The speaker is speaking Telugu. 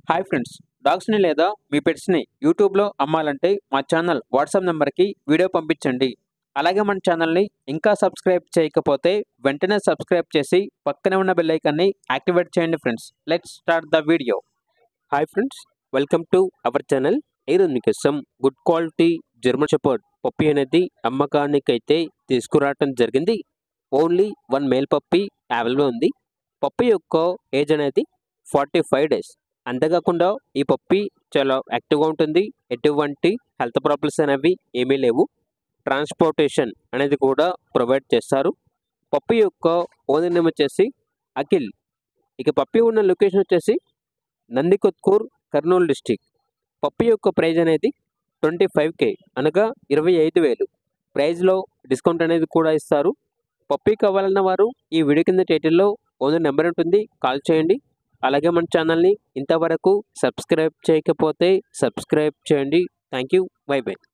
హాయ్ ఫ్రెండ్స్ డాగ్స్ని లేదా మీ పెట్స్ని యూట్యూబ్లో అమ్మాలంటే మా ఛానల్ వాట్సాప్ నెంబర్కి వీడియో పంపించండి అలాగే మన ఛానల్ని ఇంకా సబ్స్క్రైబ్ చేయకపోతే వెంటనే సబ్స్క్రైబ్ చేసి పక్కనే ఉన్న బెల్ ఐకాన్ని యాక్టివేట్ చేయండి friends let's start the video hi friends welcome to our channel ఈరోజు మీకోసం good quality German shepherd puppy అనేది అమ్మకానికి అయితే తీసుకురావటం జరిగింది only one male puppy available ఉంది పప్పి యొక్క ఏజ్ అనేది ఫార్టీ ఫైవ్ డేస్ అంతేకాకుండా ఈ పప్పి చాలా యాక్టివ్గా ఉంటుంది ఎటువంటి హెల్త్ ప్రాబ్లమ్స్ అనేవి ఏమీ లేవు ట్రాన్స్పోర్టేషన్ అనేది కూడా ప్రొవైడ్ చేస్తారు పప్పి యొక్క ఓనర్ నేమ్ వచ్చేసి అఖిల్ ఇక పప్పి ఉన్న లొకేషన్ వచ్చేసి నందికొత్కూర్ కర్నూలు డిస్టిక్ పప్పి యొక్క ప్రైజ్ అనేది ట్వంటీ ఫైవ్ కే అనగా ఇరవై ఐదు వేలు ప్రైజ్లో డిస్కౌంట్ అనేది కూడా ఇస్తారు పప్పి కావాలన్న వారు ఈ వీడియో కింద టైటిల్లో ఓనర్ నెంబర్ ఉంటుంది కాల్ చేయండి అలాగే మన ఛానల్ని ఇంతవరకు సబ్స్క్రైబ్ చేయకపోతే సబ్స్క్రైబ్ చేయండి థ్యాంక్ యూ బై బై